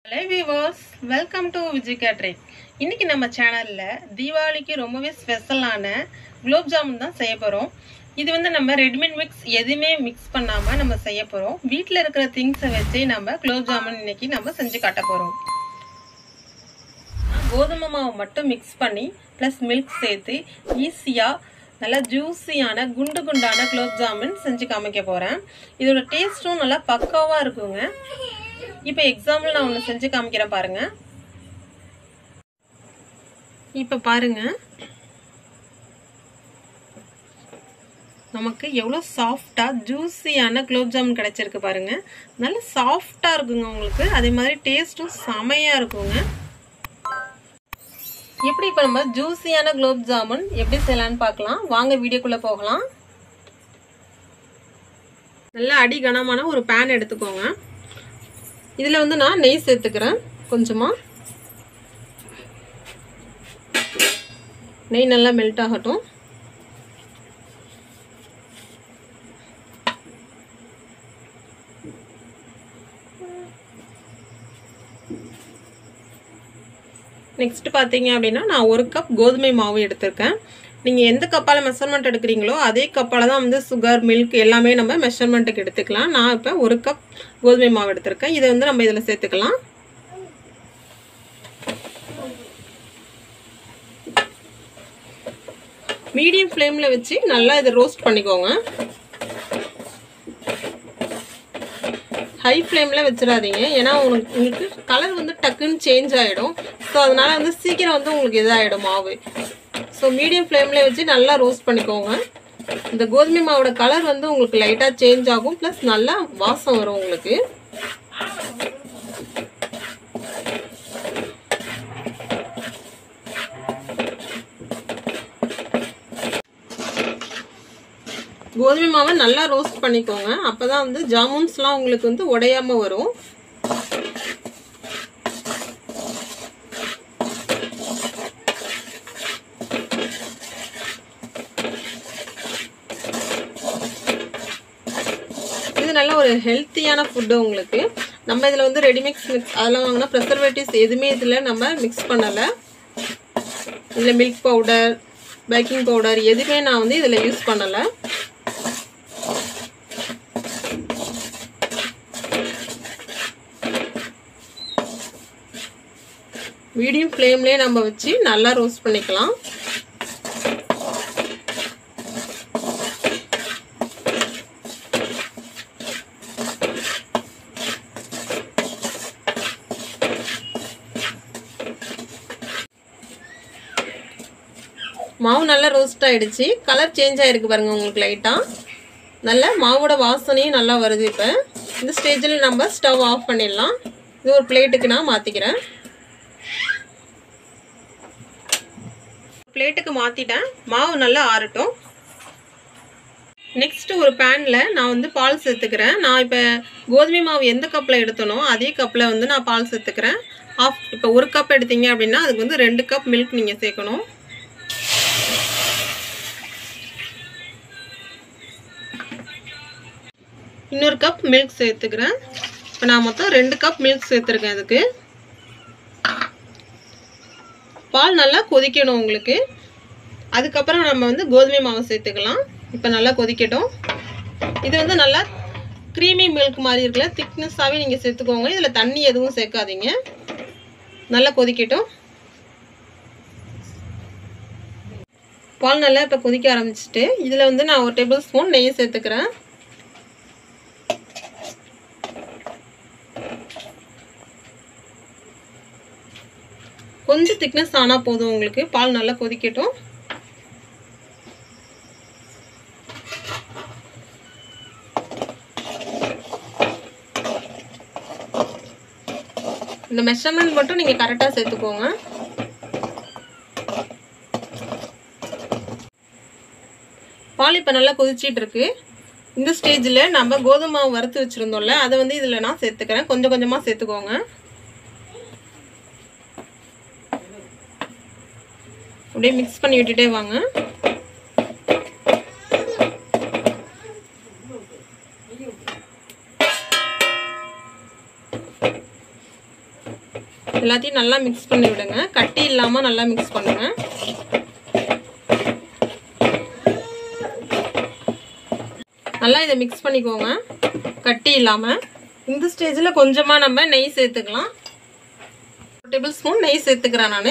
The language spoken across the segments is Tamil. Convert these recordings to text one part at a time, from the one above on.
hello viewers welcome to Vijay கேட்ரிக் இன்னைக்கு நம்ம சேனலில் தீபாவளிக்கு ரொம்பவே ஸ்பெஷலான குலோப் ஜாமுன் தான் செய்ய போகிறோம் இது வந்து நம்ம ரெடிமேட் மிக்ஸ் எதுவுமே மிக்ஸ் பண்ணாமல் நம்ம செய்ய போகிறோம் வீட்டில் இருக்கிற திங்ஸை வச்சு நம்ம குலோப் ஜாமுன் இன்னைக்கு நம்ம செஞ்சு காட்ட போகிறோம் கோதுமை மாவு மட்டும் மிக்ஸ் பண்ணி ப்ளஸ் மில்க் சேர்த்து ஈஸியாக நல்லா ஜூஸியான குண்டு குண்டான குலோப் ஜாமுன் செஞ்சு காமிக்க போகிறேன் இதோட டேஸ்ட்டும் நல்லா பக்காவாக இருக்குங்க இப்போ எக்ஸாம்பிள் நான் ஒன்று செஞ்சு காமிக்கிறேன் பாருங்க இப்போ பாருங்க நமக்கு எவ்வளோ சாஃப்டாக ஜூஸியான குலோப் ஜாமுன் கிடைச்சிருக்கு பாருங்க நல்ல சாஃப்டாக இருக்குங்க உங்களுக்கு அதே மாதிரி டேஸ்ட்டும் செமையாக இருக்குங்க எப்படி இப்போ நம்ம ஜூஸியான குலோப் ஜாமுன் எப்படி செய்யலான்னு பார்க்கலாம் வாங்க வீடியோக்குள்ளே போகலாம் நல்ல அடி கனமான ஒரு பேன் எடுத்துக்கோங்க இதில் வந்து நான் நெய் சேர்த்துக்கிறேன் கொஞ்சமாக நெய் நல்லா மெல்ட் ஆகட்டும் நெக்ஸ்ட் பார்த்தீங்க அப்படின்னா நான் ஒரு கப் கோதுமை மாவு எடுத்திருக்கேன் நீங்கள் எந்த கப்பால் மெஷர்மெண்ட் எடுக்கிறீங்களோ அதே கப்பால் தான் வந்து சுகர் மில்க் எல்லாமே நம்ம மெஷர்மெண்ட்டுக்கு எடுத்துக்கலாம் நான் இப்போ ஒரு கப் கோதுமை மாவு எடுத்திருக்கேன் இதை வந்து நம்ம இதில் சேர்த்துக்கலாம் மீடியம் ஃப்ளேமில் வச்சு நல்லா இதை ரோஸ்ட் பண்ணிக்கோங்க ஹை ஃப்ளேமில் வச்சிடாதீங்க ஏன்னா உங்களுக்கு உங்களுக்கு கலர் வந்து டக்குன்னு சேஞ்ச் ஆகிடும் ஸோ அதனால் வந்து சீக்கிரம் வந்து உங்களுக்கு இதாகிடும் மாவு ஸோ மீடியம் ஃப்ளேமில் வச்சு நல்லா ரோஸ்ட் பண்ணிக்கோங்க இந்த கோதுமை மாவோட கலர் வந்து உங்களுக்கு லைட்டாக சேஞ்ச் ஆகும் ப்ளஸ் நல்லா வாசம் வரும் உங்களுக்கு கோதுமை மாவை நல்லா ரோஸ்ட் பண்ணிக்கோங்க அப்போ தான் வந்து ஜாமுன்ஸ்லாம் உங்களுக்கு வந்து உடையாமல் வரும் இது நல்ல ஒரு ஹெல்த்தியான ஃபுட்டு உங்களுக்கு நம்ம இதில் வந்து ரெடிமிக்ஸ் மிக்ஸ் அதெல்லாம் வாங்கினா ப்ரெசர்வேட்டிவ்ஸ் எதுவுமே இதில் நம்ம மிக்ஸ் பண்ணலை இதில் மில்க் பவுடர் பேக்கிங் பவுடர் எதுவுமே நான் வந்து இதில் யூஸ் பண்ணலை மீடியம் ஃப்ளேம்லேயே நம்ம வச்சு நல்லா ரோஸ்ட் பண்ணிக்கலாம் மாவு நல்லா ரோஸ்ட் ஆகிடுச்சு கலர் சேஞ்ச் ஆகிருக்கு பாருங்கள் உங்களுக்கு லைட்டாக நல்லா மாவோட வாசனையும் நல்லா வருது இப்போ இந்த ஸ்டேஜில் நம்ம ஸ்டவ் ஆஃப் பண்ணிடலாம் இது ஒரு பிளேட்டுக்கு நான் மாற்றிக்கிறேன் பிளேட்டுக்கு மாற்றிட்டேன் மாவு நல்லா ஆறட்டும் நெக்ஸ்ட் ஒரு பேனில் நான் வந்து பால் சேர்த்துக்கிறேன் நான் இப்போ கோதுமை மாவு எந்த கப்பில் எடுத்தனோ அதே கப்பில் வந்து நான் பால் சேர்த்துக்கிறேன் ஆஃப் இப்போ ஒரு கப் எடுத்தீங்க அப்படின்னா அதுக்கு வந்து ரெண்டு கப் மில்க் நீங்கள் சேர்க்கணும் இன்னொரு கப் மில்க் சேர்த்துக்கிறேன் இப்போ நான் மொத்தம் ரெண்டு கப் மில்க் சேர்த்துருக்கேன் அதுக்கு பால் நல்லா கொதிக்கணும் உங்களுக்கு அதுக்கப்புறம் நம்ம வந்து கோதுமை மாவு சேர்த்துக்கலாம் இப்போ நல்லா கொதிக்கட்டும் இது வந்து நல்லா க்ரீமி மில்க் மாதிரி இருக்குல்ல திக்னஸ்ஸாகவே நீங்கள் சேர்த்துக்கோங்க இதில் தண்ணி எதுவும் சேர்க்காதீங்க நல்லா கொதிக்கட்டும் பால் நல்லா இப்போ கொதிக்க ஆரம்பிச்சிட்டு இதில் வந்து நான் ஒரு டேபிள் ஸ்பூன் நெய் சேர்த்துக்கிறேன் கொஞ்சம் திக்னஸ் ஆனால் போதும் உங்களுக்கு பால் நல்லா கொதிக்கட்டும் இந்த மெஷர்மெண்ட் மட்டும் நீங்கள் கரெக்டாக சேர்த்துக்கோங்க பால் இப்போ நல்லா கொதிச்சிட்டு இருக்கு இந்த ஸ்டேஜில் நம்ம கோதுமை மாவு வறுத்து வச்சுருந்தோம்ல அதை வந்து இதில் நான் சேர்த்துக்கிறேன் கொஞ்சம் கொஞ்சமாக சேர்த்துக்கோங்க அப்படியே மிக்ஸ் பண்ணி விட்டுட்டே வாங்க எல்லாத்தையும் நல்லா மிக்ஸ் பண்ணி விடுங்க கட்டி இல்லாமல் நல்லா மிக்ஸ் பண்ணுங்க நல்லா இதை மிக்ஸ் பண்ணிக்கோங்க கட்டி இல்லாமல் இந்த ஸ்டேஜில் கொஞ்சமாக நம்ம நெய் சேர்த்துக்கலாம் ஒரு டேபிள் ஸ்பூன் நெய் சேர்த்துக்கிறேன் நான்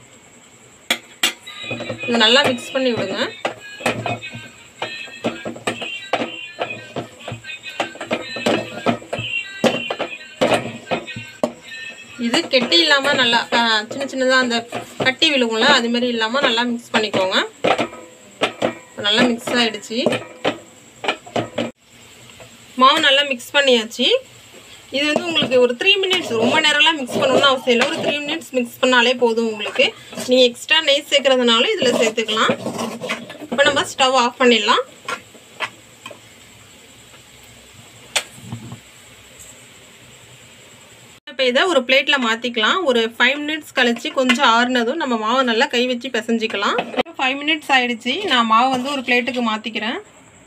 இது நல்லா மிக்ஸ் பண்ணி விடுங்க இது கெட்டி இல்லாமல் நல்லா அஹ், சின்ன சின்னதாக அந்த கட்டி விழுகும்ல அது மாதிரி இல்லாமல் நல்லா மிக்ஸ் பண்ணிக்கோங்க நல்லா மிக்ஸ் ஆகிடுச்சு மாவு நல்லா மிக்ஸ் பண்ணியாச்சு இது வந்து உங்களுக்கு ஒரு த்ரீ மினிட்ஸ் ரொம்ப நேரம்லாம் மிக்ஸ் பண்ணணும்னு அவசியம் இல்லை ஒரு த்ரீ மினிட்ஸ் மிக்ஸ் பண்ணாலே போதும் உங்களுக்கு நீங்கள் எக்ஸ்ட்ரா நெய் சேர்க்கறதுனால இதில் சேர்த்துக்கலாம் இப்போ நம்ம ஸ்டவ் ஆஃப் பண்ணிடலாம் இப்போ இதை ஒரு பிளேட்டில் மாற்றிக்கலாம் ஒரு ஃபைவ் மினிட்ஸ் கழிச்சு கொஞ்சம் ஆறுனதும் நம்ம மாவை நல்லா கை வச்சு பிசைஞ்சிக்கலாம் ஃபைவ் மினிட்ஸ் ஆயிடுச்சு நான் மாவை வந்து ஒரு பிளேட்டுக்கு மாற்றிக்கிறேன்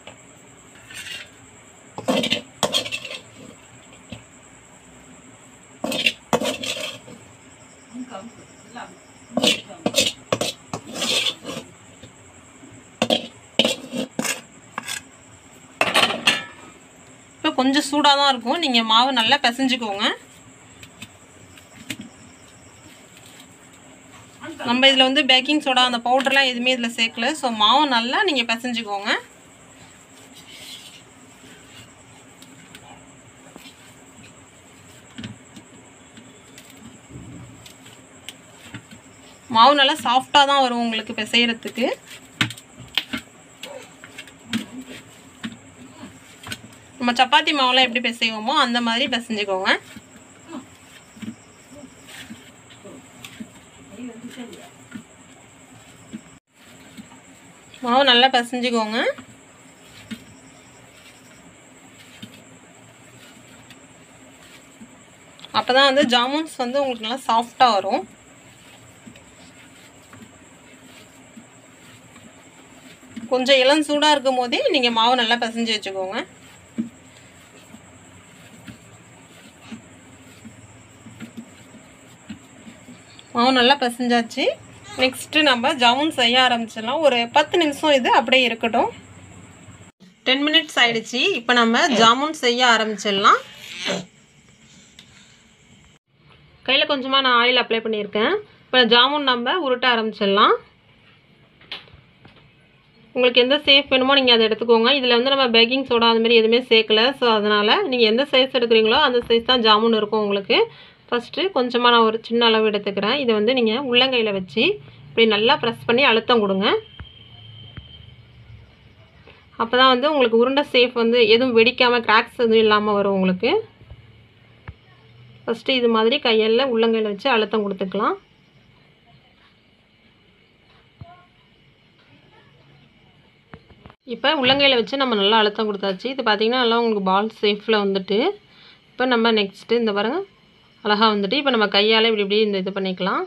இப்போ கொஞ்சம் சூடாக தான் இருக்கும் நீங்கள் மாவு நல்லா பிசைஞ்சுக்கோங்க நம்ம இதில் வந்து பேக்கிங் சோடா அந்த பவுடர்லாம் எதுவுமே இதில் சேர்க்கல ஸோ மாவு நல்லா நீங்கள் பிசைஞ்சுக்கோங்க மாவு நல்லா சாஃப்டாக தான் வரும் உங்களுக்கு பிசைகிறதுக்கு நம்ம சப்பாத்தி மாவுலாம் எப்படி பிசைவோமோ அந்த மாதிரி பிசைஞ்சுக்கோங்க மாவு நல்லா பிசைஞ்சுக்கோங்க அப்போ தான் வந்து ஜாமுன்ஸ் வந்து உங்களுக்கு நல்லா சாஃப்டாக வரும் கொஞ்சம் இளம் சூடாக இருக்கும் போதே நீங்கள் மாவு நல்லா பிசைஞ்சு வச்சுக்கோங்க மாவு நல்லா பிசைஞ்சாச்சு நெக்ஸ்ட்டு நம்ம ஜாமுன் செய்ய ஆரம்பிச்சிடலாம் ஒரு பத்து நிமிஷம் இது அப்படியே இருக்கட்டும் டென் மினிட்ஸ் ஆயிடுச்சு இப்போ நம்ம ஜாமுன் செய்ய ஆரம்பிச்சிடலாம் கையில் கொஞ்சமாக நான் ஆயில் அப்ளை பண்ணியிருக்கேன் இப்போ ஜாமுன் நம்ம உருட்ட ஆரம்பிச்சிடலாம் உங்களுக்கு எந்த சேஃப் வேணுமோ நீங்கள் அதை எடுத்துக்கோங்க இதில் வந்து நம்ம பேக்கிங் சோடா அது மாதிரி எதுவுமே சேர்க்கல ஸோ அதனால் நீங்கள் எந்த சைஸ் எடுக்கிறீங்களோ அந்த சைஸ் தான் ஜாமுன் இருக்கும் உங்களுக்கு ஃபஸ்ட்டு கொஞ்சமாக நான் ஒரு சின்ன அளவு எடுத்துக்கிறேன் இதை வந்து நீங்கள் உள்ளங்கையில் வச்சு இப்படி நல்லா ப்ரெஸ் பண்ணி அழுத்தம் கொடுங்க அப்போ தான் வந்து உங்களுக்கு உருண்டை சேஃப் வந்து எதுவும் வெடிக்காமல் கிராக்ஸ் எதுவும் இல்லாமல் வரும் உங்களுக்கு ஃபஸ்ட்டு இது மாதிரி கையில் உள்ளங்கையில் வச்சு அழுத்தம் கொடுத்துக்கலாம் இப்போ உள்ளங்கையில் வச்சு நம்ம நல்லா அழுத்தம் கொடுத்தாச்சு இது பார்த்திங்கன்னா நல்லா உங்களுக்கு பால் சேஃபில் வந்துட்டு இப்போ நம்ம நெக்ஸ்ட்டு இந்த பாருங்கள் அழகாக வந்துட்டு இப்போ நம்ம கையால் இப்படி இப்படி இந்த இது பண்ணிக்கலாம்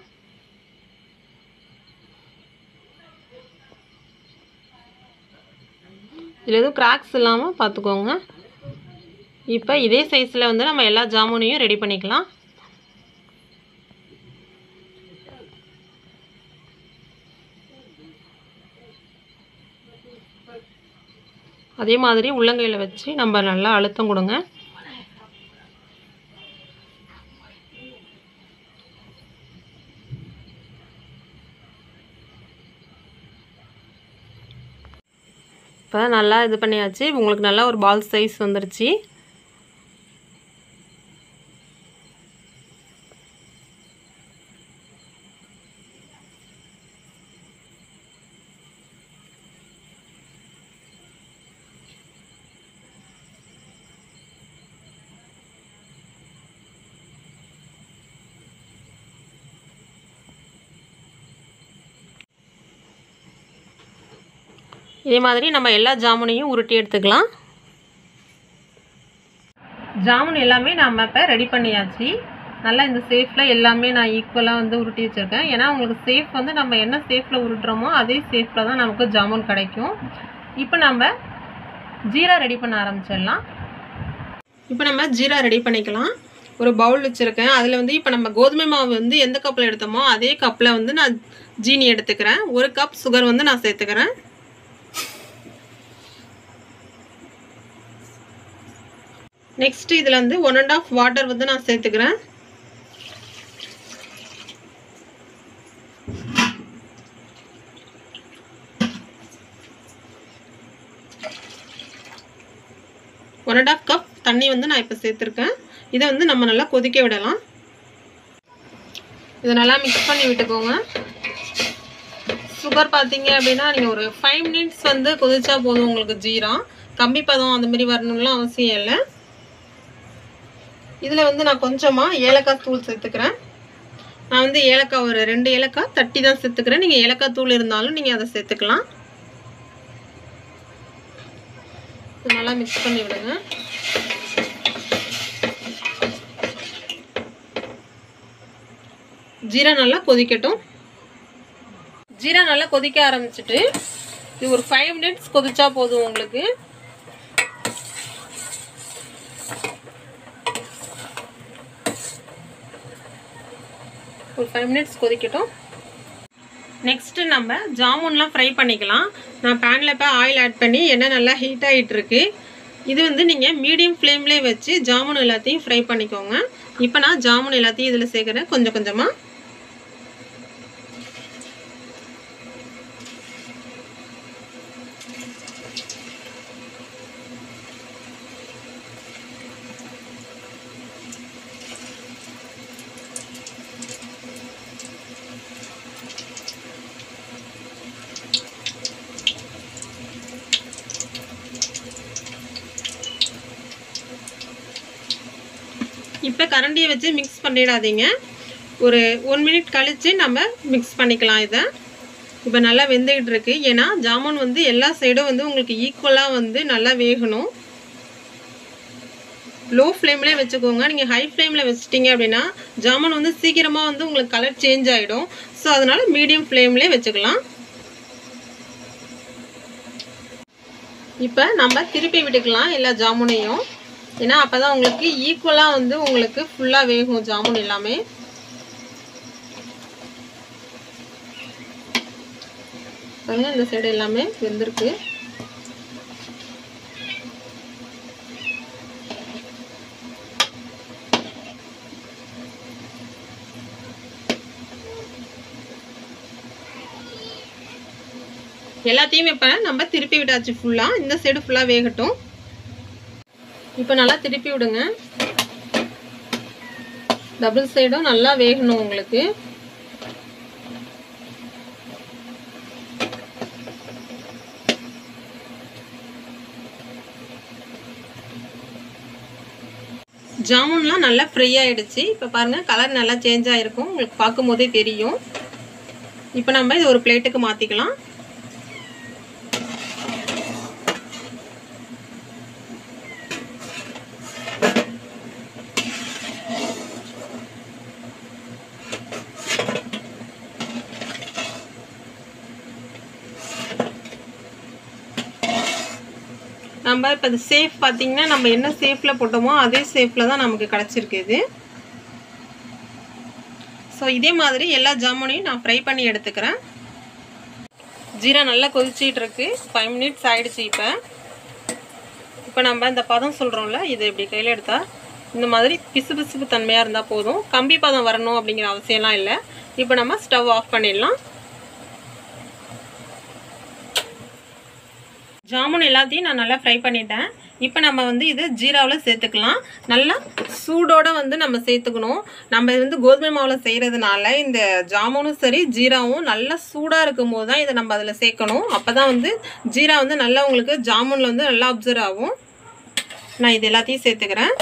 இதில் எதுவும் கிராக்ஸ் இல்லாமல் பார்த்துக்கோங்க இப்போ இதே சைஸில் வந்து நம்ம எல்லா ஜாமுனையும் ரெடி பண்ணிக்கலாம் அதே மாதிரி உள்ளங்கையில் வச்சு நம்ம நல்லா அழுத்தம் கொடுங்க இப்போ நல்லா இது பண்ணியாச்சு உங்களுக்கு நல்லா ஒரு பால் சைஸ் வந்துருச்சு இதே மாதிரி நம்ம எல்லா ஜாமுனையும் உருட்டி எடுத்துக்கலாம் ஜாமுன் எல்லாமே நம்ம இப்போ ரெடி பண்ணியாச்சு நல்லா இந்த சேஃபில் எல்லாமே நான் ஈக்குவலாக வந்து உருட்டி வச்சுருக்கேன் ஏன்னா உங்களுக்கு சேஃப் வந்து நம்ம என்ன சேஃபில் உருட்டுறோமோ அதே சேஃபில் தான் நமக்கு ஜாமுன் கிடைக்கும் இப்போ நம்ம ஜீரா ரெடி பண்ண ஆரம்பிச்சிடலாம் இப்போ நம்ம ஜீரா ரெடி பண்ணிக்கலாம் ஒரு பவுல் வச்சுருக்கேன் அதில் வந்து இப்போ நம்ம கோதுமை மாவு வந்து எந்த கப்பில் எடுத்தோமோ அதே கப்பில் வந்து நான் ஜீனி எடுத்துக்கிறேன் ஒரு கப் சுகர் வந்து நான் சேர்த்துக்கிறேன் நெக்ஸ்ட் இதில் வந்து ஒன் அண்ட் ஆஃப் வாட்டர் வந்து நான் சேர்த்துக்கிறேன் ஒன் அண்ட் ஆஃப் கப் தண்ணி வந்து நான் இப்போ சேர்த்துருக்கேன் இதை வந்து நம்ம நல்லா கொதிக்க விடலாம் இதை நல்லா மிக்ஸ் பண்ணி விட்டுக்கோங்க சுகர் பார்த்தீங்க அப்படின்னா நீங்கள் ஒரு ஃபைவ் மினிட்ஸ் வந்து கொதிச்சா போதும் உங்களுக்கு ஜீரா கம்பி பதம் அந்த மாதிரி வரணும்லாம் அவசியம் இல்லை இதில் வந்து நான் கொஞ்சமாக ஏலக்காய் தூள் சேர்த்துக்கிறேன் நான் வந்து ஏலக்காய் ஒரு ரெண்டு ஏலக்காய் தட்டி தான் சேர்த்துக்கிறேன் நீங்கள் ஏலக்காய் தூள் இருந்தாலும் நீங்கள் அதை சேர்த்துக்கலாம் இது நல்லா மிக்ஸ் பண்ணி விடுங்க ஜீரா நல்லா கொதிக்கட்டும் ஜீரா நல்லா கொதிக்க ஆரம்பிச்சிட்டு இது ஒரு ஃபைவ் மினிட்ஸ் கொதிச்சா போதும் உங்களுக்கு ஒரு ஃபைவ் மினிட்ஸ் கொதிக்கட்டும் நெக்ஸ்ட்டு நம்ம ஜாமுன்லாம் ஃப்ரை பண்ணிக்கலாம் நான் பேனில் இப்போ ஆயில் ஆட் பண்ணி எண்ணெய் நல்லா ஹீட் ஆகிட்டு இருக்கு இது வந்து நீங்கள் மீடியம் ஃப்ளேம்லேயே வச்சு ஜாமுன் எல்லாத்தையும் ஃப்ரை பண்ணிக்கோங்க இப்போ நான் ஜாமுன் எல்லாத்தையும் இதில் சேர்க்குறேன் கொஞ்சம் கொஞ்சமாக இப்போ கரண்டியை வச்சு மிக்ஸ் பண்ணிடாதீங்க ஒரு ஒன் மினிட் கழித்து நம்ம மிக்ஸ் பண்ணிக்கலாம் இதை இப்போ நல்லா வெந்துக்கிட்டு இருக்கு ஏன்னா ஜாமுன் வந்து எல்லா சைடும் வந்து உங்களுக்கு ஈக்குவலாக வந்து நல்லா வேகணும் லோ ஃப்ளேம்லேயே வச்சுக்கோங்க நீங்கள் ஹை ஃப்ளேமில் வச்சிட்டிங்க அப்படின்னா ஜாமுன் வந்து சீக்கிரமாக வந்து உங்களுக்கு கலர் சேஞ்ச் ஆகிடும் ஸோ அதனால் மீடியம் ஃப்ளேம்லேயே வச்சுக்கலாம் இப்போ நம்ம திருப்பி விட்டுக்கலாம் எல்லா ஜாமுனையும் ஏன்னா அப்போ தான் உங்களுக்கு ஈக்குவலாக வந்து உங்களுக்கு ஃபுல்லாக வேகும் ஜாமுன் எல்லாமே பாருங்க இந்த சைடு எல்லாமே வெந்திருக்கு எல்லாத்தையும் இப்போ நம்ம திருப்பி விட்டாச்சு ஃபுல்லாக இந்த சைடு ஃபுல்லாக வேகட்டும் இப்போ நல்லா திருப்பி விடுங்க டபுள் சைடும் நல்லா வேகணும் உங்களுக்கு ஜாமுன்லாம் நல்லா ஃப்ரை ஆகிடுச்சு இப்போ பாருங்கள் கலர் நல்லா சேஞ்ச் ஆகிருக்கும் உங்களுக்கு பார்க்கும்போதே தெரியும் இப்போ நம்ம இது ஒரு பிளேட்டுக்கு மாற்றிக்கலாம் நம்ம இப்போ இது சேஃப் பார்த்தீங்கன்னா நம்ம என்ன சேஃபில் போட்டோமோ அதே சேஃபில் தான் நமக்கு கிடச்சிருக்கு இது ஸோ இதே மாதிரி எல்லா ஜாமுனையும் நான் ஃப்ரை பண்ணி எடுத்துக்கிறேன் ஜீரா நல்லா கொதிச்சிட்டு இருக்கு ஃபைவ் மினிட்ஸ் ஆயிடுச்சு இப்போ இப்போ நம்ம இந்த பதம் சொல்கிறோம்ல இது இப்படி கையில் எடுத்தால் இந்த மாதிரி பிசு பிசுப்பு தன்மையாக இருந்தால் போதும் கம்பி பதம் வரணும் அப்படிங்கிற அவசியம்லாம் இல்லை இப்போ நம்ம ஸ்டவ் ஆஃப் பண்ணிடலாம் ஜாமுன் எல்லாத்தையும் நான் நல்லா ஃப்ரை பண்ணிட்டேன் இப்போ நம்ம வந்து இது ஜீராவில் சேர்த்துக்கலாம் நல்லா சூடோடு வந்து நம்ம சேர்த்துக்கணும் நம்ம இது வந்து கோதுமை மாவில் செய்கிறதுனால இந்த ஜாமுனும் சரி ஜீராவும் நல்லா சூடாக இருக்கும் போது தான் இதை நம்ம அதில் சேர்க்கணும் அப்போ தான் வந்து ஜீரா வந்து நல்லா உங்களுக்கு ஜாமுனில் வந்து நல்லா அப்சர்வ் ஆகும் நான் இது எல்லாத்தையும் சேர்த்துக்கிறேன்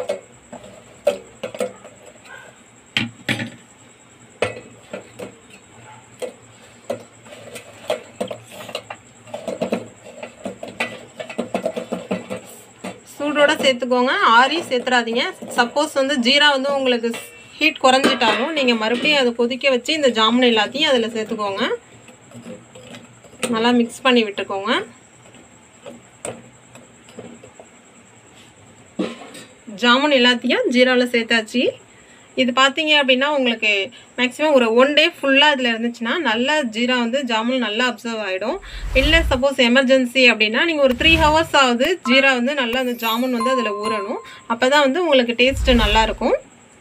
சூடோட சேர்த்துக்கோங்க ஆரி சேர்த்துறாதீங்க சப்போஸ் வந்து ஜீரா வந்து உங்களுக்கு ஹீட் குறைஞ்சிட்டாலும் நீங்கள் மறுபடியும் அதை கொதிக்க வச்சு இந்த ஜாமுன் எல்லாத்தையும் அதில் சேர்த்துக்கோங்க நல்லா மிக்ஸ் பண்ணி விட்டுக்கோங்க ஜாமுன் எல்லாத்தையும் ஜீராவில் சேர்த்தாச்சு இது பார்த்தீங்க அப்படின்னா உங்களுக்கு மேக்ஸிமம் ஒரு ஒன் டே ஃபுல்லாக இதில் இருந்துச்சுன்னா நல்லா ஜீரா வந்து ஜாமுன் நல்லா அப்சர்வ் ஆகிடும் இல்லை சப்போஸ் எமர்ஜென்சி அப்படின்னா நீங்கள் ஒரு த்ரீ ஹவர்ஸ் ஆகுது ஜீரா வந்து நல்லா அந்த ஜாமுன் வந்து அதில் ஊறணும் அப்போ தான் வந்து உங்களுக்கு டேஸ்ட்டு நல்லாயிருக்கும்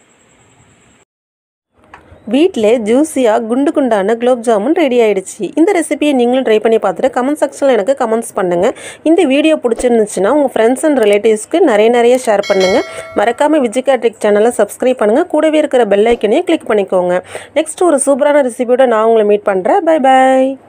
வீட்டில் ஜூஸியாக குண்டு குண்டான குலோப் ஜாமுன் ரெடி ஆயிடுச்சு இந்த ரெசிபியை நீங்களும் ட்ரை பண்ணி பார்த்துட்டு கமெண்ட் செக்ஷனில் எனக்கு கமெண்ட்ஸ் பண்ணுங்கள் இந்த வீடியோ பிடிச்சிருந்துச்சுன்னா உங்கள் ஃப்ரெண்ட்ஸ் அண்ட் ரிலேட்டிவ்ஸ்க்கு நிறைய நிறைய ஷேர் பண்ணுங்கள் மறக்காமல் விஜிகா ட்ரிக் சேனலை சப்ஸ்கிரைப் பண்ணுங்கள் கூடவே இருக்கிற பெல் ஐக்கனையும் கிளிக் பண்ணிக்கோங்க நெக்ஸ்ட் ஒரு சூப்பரான ரெசிபியோட நான் உங்களை மீட் பண்ணுறேன் பை பை